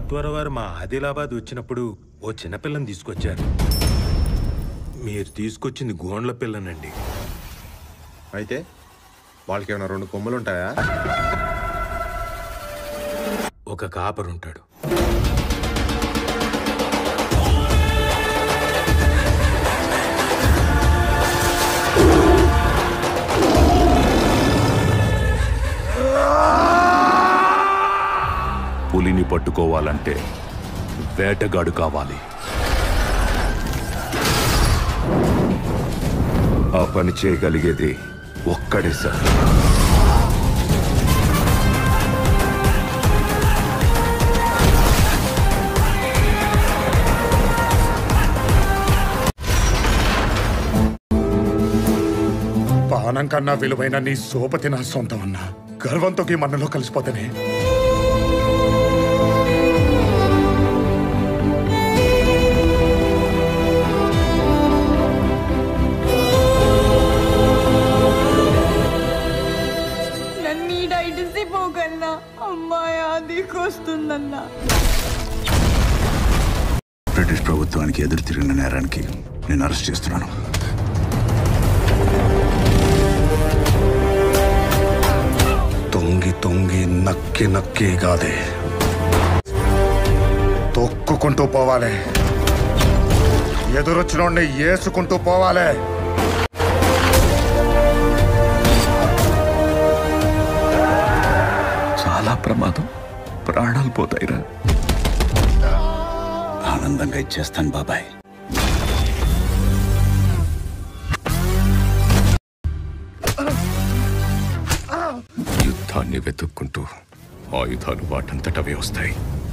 గురుద్వారా వారు మా ఆదిలాబాద్ వచ్చినప్పుడు ఓ చిన్నపిల్లని తీసుకొచ్చారు మీరు తీసుకొచ్చింది గోండ్ల పిల్లనండి అయితే వాళ్ళకి ఏమైనా రెండు కొమ్ములు ఉంటాయా ఒక కాపరుంటాడు పులిని పట్టుకోవాలంటే వేటగాడు కావాలి ఆ పని చేయగలిగేది ఒక్కడే సార్ పానం కన్నా విలువైన నీ సోపతి నా సొంతం అన్నా గర్వంతో ఈ మన్నలో కలిసిపోతేనే నన్ను ఈడ ఇడిసిపోకన్నా అమ్మాయి ఆదికొస్తుందన్నా బ్రిటిష్ ప్రభుత్వానికి ఎదురు తిరిగిన నేరానికి నేను అరెస్ట్ చేస్తున్నాను తొంగి తొంగి నక్కి నక్కి కాదే తొక్కుకుంటూ పోవాలి ఎదురొచ్చినోడిని ఏసుకుంటూ పోవాలి చాలా ప్రమాదం ప్రాణాలు పోతాయిరా ఆనందంగా ఇచ్చేస్తాను బాబాయ్ యుద్ధాన్ని వెతుక్కుంటూ ఆయుధాలు వాటంతటవే వస్తాయి